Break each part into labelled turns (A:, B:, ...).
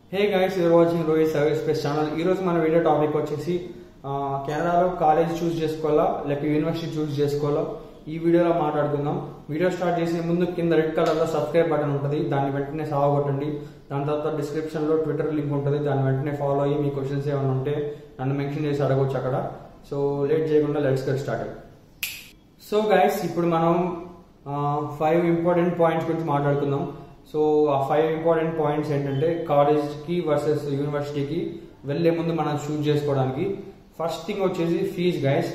A: hey guys you're watching Rohit service space channel ఈ రోజు మన వీడియో టాపిక్ వచ్చేసి ఆ, కెనడాలో కాలేజ్ చూస్ చేసుకోవాలా లేక యూనివర్సిటీ చూస్ చేసుకోవాలా ఈ వీడియోలో మాట్లాడుకుందాం వీడియో స్టార్ట్ చేసే ముందు కింద రెడ్ కలర్ లో సబ్స్క్రైబ్ బటన్ ఉంటుంది దాన్ని వెంటనే సాగొట్టండి దాని తర్వాత డిస్క్రిప్షన్ లో ట్విట్టర్ లింక్ ఉంటుంది దాన్ని వెంటనే ఫాలో అయ్యి మీ క్వశ్చన్స్ ఏమైనా ఉంటే నన్ను మెన్షన్ చేసి అడగవచ్చు అక్కడ సో లేట్ చేయకుండా let's get start so guys ఇప్పుడు మనం ఫైవ్ ఇంపార్టెంట్ పాయింట్స్ గురించి మాట్లాడుకుందాం సో ఆ ఫైవ్ ఇంపార్టెంట్ పాయింట్స్ ఏంటంటే కాలేజ్కి వర్సెస్ యూనివర్సిటీకి వెళ్లే ముందు మనం చూస్ చేసుకోవడానికి ఫస్ట్ థింగ్ వచ్చేసి ఫీజ్ గైస్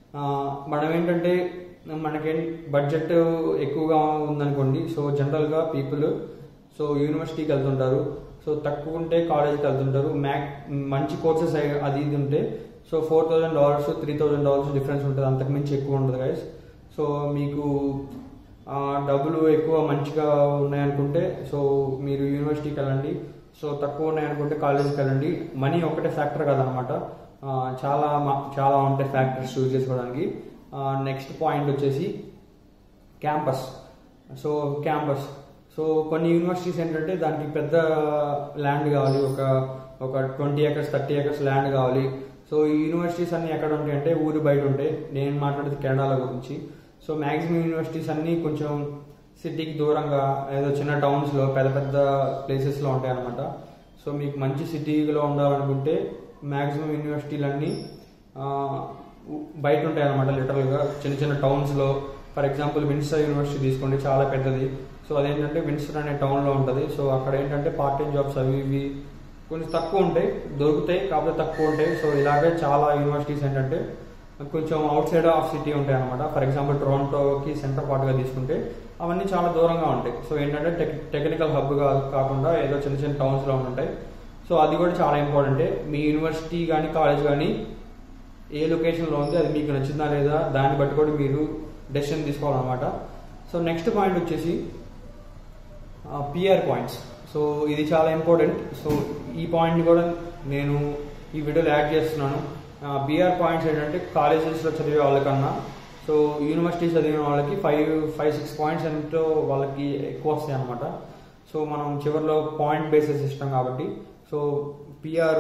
A: మనం ఏంటంటే మనకేం బడ్జెట్ ఎక్కువగా ఉందనుకోండి సో జనరల్గా పీపుల్ సో యూనివర్సిటీకి వెళ్తుంటారు సో తక్కువ ఉంటే కాలేజ్కి వెళ్తుంటారు మ్యాక్ మంచి కోర్సెస్ అది ఇది ఉంటే so four thousand dollars three thousand dollars difference ఉంటుంది అంతకుమించి ఎక్కువ ఉంటుంది గైస్ సో మీకు ఆ, డబ్బులు ఎక్కువ మంచిగా ఉన్నాయనుకుంటే సో మీరు యూనివర్సిటీకి వెళ్ళండి సో తక్కువ ఉన్నాయనుకుంటే కాలేజీకి వెళ్ళండి మనీ ఒకటే ఫ్యాక్టర్ కదనమాట ఆ, చాలా మ- చాలా ఉంటాయి ఫ్యాక్టర్స్ చూస్ చేసుకోవడానికి నెక్స్ట్ పాయింట్ వచ్చేసి క్యాంపస్ సో క్యాంపస్ సో కొన్ని యూనివర్సిటీస్ ఏంటంటే దానికి పెద్ద ల్యాండ్ కావాలి ఒక ఒక twenty acres thirty acres land కావాలి సో ఈ యూనివర్సిటీస్ అన్ని ఎక్కడ ఉంటాయి అంటే ఊరి బయట ఉంటాయి నేను మాట్లాడేది కెనడాల గురించి సో మ్యాక్సిమం యూనివర్సిటీస్ అన్ని కొంచెం సిటీకి దూరంగా ఏదో చిన్న టౌన్స్లో పెద్ద పెద్ద ప్లేసెస్లో ఉంటాయి అనమాట సో మీకు మంచి సిటీలో ఉండాలనుకుంటే మ్యాక్సిమం యూనివర్సిటీలన్నీ ఆ, ఉ- బయట ఉంటాయి అనమాట లిటరల్గా చిన్న చిన్న టౌన్స్లో ఫర్ ఎగ్జాంపుల్ విన్స్టర్ యూనివర్సిటీ తీసుకోండి చాలా పెద్దది సో అదేంటంటే విన్స్టర్ అనే టౌన్లో ఉంటుంది సో అక్కడ ఏంటంటే పార్ట్ టైం జాబ్స్ అవి ఇవి కొంచెం తక్కువ ఉంటాయి దొరుకుతాయి కాకపోతే తక్కువ ఉంటాయి సో ఇలాగే చాలా యూనివర్సిటీస్ ఏంటంటే కొంచెం అవుట్ సైడ్ ఆఫ్ సిటీ ఉంటాయి అనమాట ఫర్ ఎగ్జాంపుల్ టొరంటోకి సెంటర్ పార్ట్గా తీసుకుంటే అవన్నీ చాలా దూరంగా ఉంటాయి సో ఏంటంటే టెక్ టెక్నికల్ హబ్ కాకుండా ఏదో చిన్న చిన్న టౌన్స్లో ఉంటాయి సో అది కూడా చాలా ఇంపార్టెంటే మీ యూనివర్సిటీ కానీ కాలేజ్ కానీ ఏ లొకేషన్లో ఉంది అది మీకు నచ్చిందా లేదా దాన్ని బట్టి కూడా మీరు డెసిషన్ తీసుకోవాలన్నమాట సో నెక్స్ట్ పాయింట్ వచ్చేసి పిఆర్ పాయింట్స్ సో ఇది చాలా ఇంపార్టెంట్ సో ఈ పాయింట్ కూడా నేను ఈ వీడియోలో యాడ్ చేస్తున్నాను పిఆర్ పాయింట్స్ ఏంటంటే కాలేజెస్లో చదివే వాళ్ళకన్నా సో యూనివర్సిటీ చదివిన వాళ్ళకి ఫైవ్ ఫైవ్ సిక్స్ పాయింట్స్ ఎంతో వాళ్ళకి ఎక్కువ వస్తాయి అనమాట సో మనం చివరిలో పాయింట్ బేసిస్ ఇష్టం కాబట్టి సో పిఆర్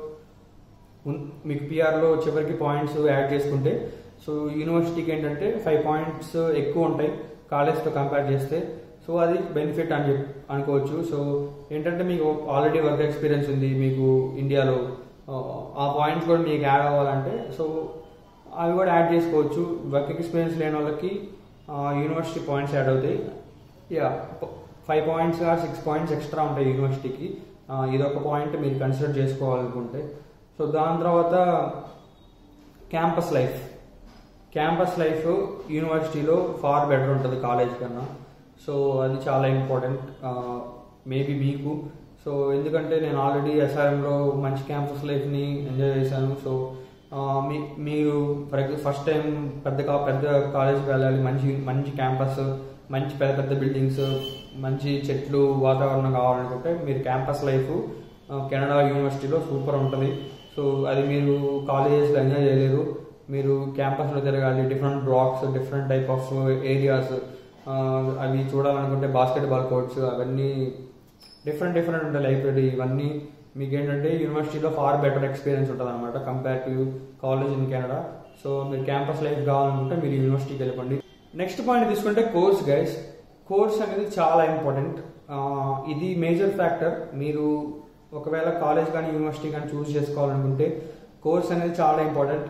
A: ఉన్- మీకు పిఆర్లో చివరికి పాయింట్స్ యాడ్ చేసుకుంటే సో యూనివర్సిటీకి ఏంటంటే ఫైవ్ పాయింట్స్ ఎక్కువ ఉంటాయి కాలేజ్తో కంపేర్ చేస్తే సో అది బెనిఫిట్ అని చెప్పి అనుకోవచ్చు సో ఏంటంటే మీకు ఆల్రెడీ వర్క్ ఎక్స్పీరియన్స్ ఉంది మీకు ఇండియాలో ఆ, ఆ పాయింట్స్ కూడా మీకు యాడ్ అవ్వాలంటే సో అవి కూడా యాడ్ చేసుకోవచ్చు వర్క్ ఎక్స్పీరియన్స్ లేని వాళ్ళకి యూనివర్సిటీ పాయింట్స్ యాడ్ అవుతాయి yeah five points six points extra ఉంటాయి యూనివర్సిటీకి ఆ, ఇదొక పాయింట్ మీరు కన్సిడర్ చేసుకోవాలనుకుంటే సో దాని తర్వాత క్యాంపస్ లైఫ్ క్యాంపస్ లైఫ్ యూనివర్సిటీలో ఫార్ బెటర్ ఉంటుంది కాలేజ్ కన్నా సో అది చాలా ఇంపార్టెంట్ మేబీ మీకు సో ఎందుకంటే నేను ఆల్రెడీ ఎస్ఆర్ఎంలో మంచి క్యాంపస్ లైఫ్ని ఎంజాయ్ చేశాను సో ఆ, మీ మీరు ఫర్ ఎగ్జాంపుల్ ఫస్ట్ టైం పెద్ద కా- పెద్ద కాలేజ్కి వెళ్ళాలి మంచి మంచి క్యాంపస్ మంచి పెద్ద పెద్ద బిల్డింగ్స్ మంచి చెట్లు వాతావరణం కావాలనుకుంటే మీరు క్యాంపస్ లైఫ్ ఆ, కెనడా యూనివర్సిటీలో సూపర్ ఉంటుంది సో అది మీరు కాలేజెస్లో ఎంజాయ్ చేయలేరు మీరు క్యాంపస్లో తిరగాలి different blocks different type of areas అవి చూడాలనుకుంటే బాస్కెట్బాల్ కోర్ట్స్ అవన్నీ డిఫరెంట్ డిఫరెంట్ ఉంటాయి లైబ్రరీ ఇవన్నీ మీకు ఏంటంటే యూనివర్సిటీలో ఫార్ బెటర్ ఎక్స్పీరియన్స్ ఉంటుంది అనమాట compare to college in Canada so మీరు క్యాంపస్ లైఫ్ కావాలనుకుంటే మీరు యూనివర్సిటీకి వెళ్ళిపోండి నెక్స్ట్ పాయింట్ తీసుకుంటే కోర్స్ గైస్ కోర్స్ అనేది చాలా ఇంపార్టెంట్ ఇది మేజర్ ఫ్యాక్టర్ మీరు ఒకవేళ కాలేజ్ కానీ యూనివర్సిటీ కానీ చూస్ చేసుకోవాలనుకుంటే కోర్స్ అనేది చాలా ఇంపార్టెంట్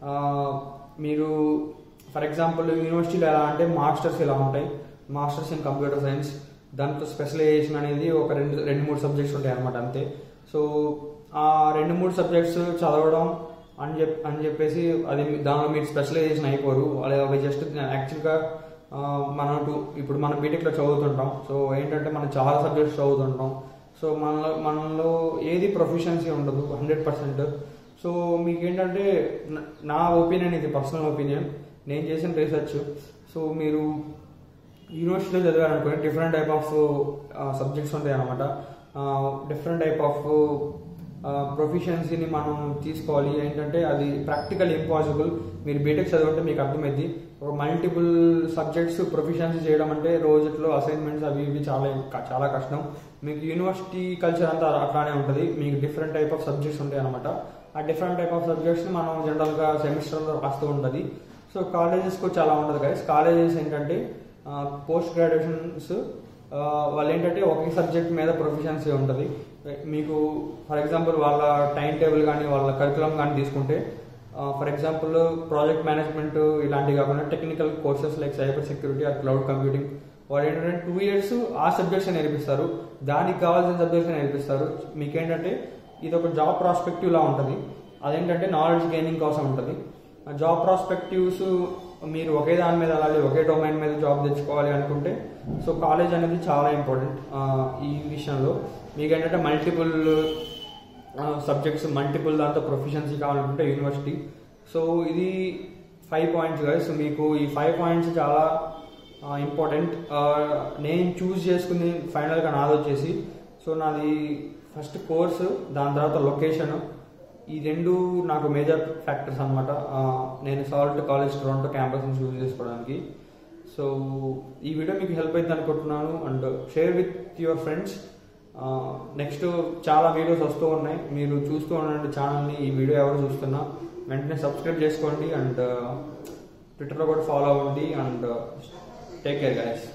A: మీరు ఫర్ ఎగ్జాంపుల్ యూనివర్సిటీలో ఎలా అంటే మాస్టర్స్ ఎలా ఉంటాయి మాస్టర్స్ ఇన్ కంప్యూటర్ సైన్స్ దాంతో స్పెషలైజేషన్ అనేది ఒక రెండు రెండు మూడు సబ్జెక్ట్స్ ఉంటాయి అనమాట అంతే సో ఆ రెండు మూడు సబ్జెక్ట్స్ చదవడం అని చెప్ అని చెప్పేసి అది మీ- దానిలో మీరు స్పెషలైజేషన్ అయిపోరు అలా అవి జస్ట్ యాక్చువల్గా ఆ, మనం టు- ఇప్పుడు మనం బీటెక్లో చదువుతుంటాం సో ఏంటంటే మనం చాలా సబ్జెక్ట్స్ చదువుతుంటాం సో మనలో మనలో ఏది ప్రొఫిషియన్సీ ఉండదు హండ్రెడ్ పర్సెంట్ సో మీకు ఏంటంటే నా- నా ఒపీనియన్ ఇది పర్సనల్ ఒపీనియన్ నేను చేసిన రీసెర్చ్ సో మీరు యూనివర్సిటీలో చదివారనుకోండి డిఫరెంట్ టైప్ ఆఫ్ సబ్జెక్ట్స్ ఉంటాయి అనమాట డిఫరెంట్ టైప్ ఆఫ్ ప్రొఫిషియన్సీని మనం తీసుకోవాలి ఏంటంటే అది ప్రాక్టికల్ ఇంపాసిబుల్ మీరు బీటెక్ చదివితే మీకు అర్థమైంది ఒక మల్టిపుల్ సబ్జెక్ట్స్ ప్రొఫిషియన్సీ చేయడం అంటే రోజుట్లో అసైన్మెంట్స్ అవి ఇవి చాలా చాలా కష్టం మీకు యూనివర్సిటీ కల్చర్ అంతా అట్లానే ఉంటుంది మీకు డిఫరెంట్ టైప్ ఆఫ్ సబ్జెక్ట్స్ ఉంటాయి అనమాట ఆ డిఫరెంట్ టైప్ ఆఫ్ సబ్జెక్ట్స్ మనం జనరల్గా సెమిస్టర్లో రాస్తూ ఉంటుంది సో కాలేజెస్కు చాలా ఉంటుంది గైస్ కాలేజెస్ ఏంటంటే పోస్ట్ గ్రాడ్యుయేషన్స్ వాళ్ళు ఏంటంటే ఒకే సబ్జెక్ట్ మీద ప్రొఫిషియన్సీ ఉంటుంది మీకు ఫర్ ఎగ్జాంపుల్ వాళ్ళ టైం టేబుల్ కానీ వాళ్ళ కరికులం కానీ తీసుకుంటే ఫర్ ఎగ్జాంపుల్ ప్రాజెక్ట్ మేనేజ్మెంట్ ఇలాంటివి కాకుండా technical courses like cyber security or cloud computing వాళ్ళు ఏంటంటే టూ ఇయర్స్ ఆ సబ్జెక్ట్స్ నేర్పిస్తారు దానికి కావాల్సిన సబ్జెక్ట్స్ నేర్పిస్తారు మీకేంటంటే ఇది ఒక జాబ్ ప్రాస్పెక్టివ్ లా ఉంటుంది అదేంటంటే నాలెడ్జ్ గెయినింగ్ కోసం ఉంటుంది జాబ్ ప్రాస్పెక్టివ్స్ మీరు ఒకే దాని మీద అలాగే ఒకే డొమైన్ మీద జాబ్ తెచ్చుకోవాలి అనుకుంటే సో కాలేజ్ అనేది చాలా ఇంపార్టెంట్ ఈ విషయంలో మీకు ఏంటంటే మల్టిపుల్ సబ్జెక్ట్స్ మల్టిపుల్ దాంతో ప్రొఫిషియన్సీ కావాలనుకుంటే యూనివర్సిటీ సో ఇది ఫైవ్ పాయింట్స్ గైస్ మీకు ఈ ఫైవ్ పాయింట్స్ చాలా ఇంపార్టెంట్ నేను చూస్ చేసుకుని ఫైనల్గా నాది వచ్చేసి సో నాది ఫస్ట్ కోర్సు దాని తర్వాత లొకేషన్ ఈ రెండు నాకు మేజర్ ఫ్యాక్టర్స్ అనమాట నేను సాల్ట్ కాలేజ్ టొరంటో క్యాంపస్ని చూస్ చేసుకోవడానికి సో ఈ వీడియో మీకు హెల్ప్ అవుతుంది అనుకుంటున్నాను and share with your friends next చాలా వీడియోస్ వస్తూ ఉన్నాయి మీరు చూస్తూ ఉండండి ఛానల్ని ఈ వీడియో ఎవరు చూస్తున్నా వెంటనే సబ్స్క్రైబ్ చేసుకోండి అండ్ ట్విట్టర్లో కూడా ఫాలో అవ్వండి అండ్ టేక్ కేర్ గైస్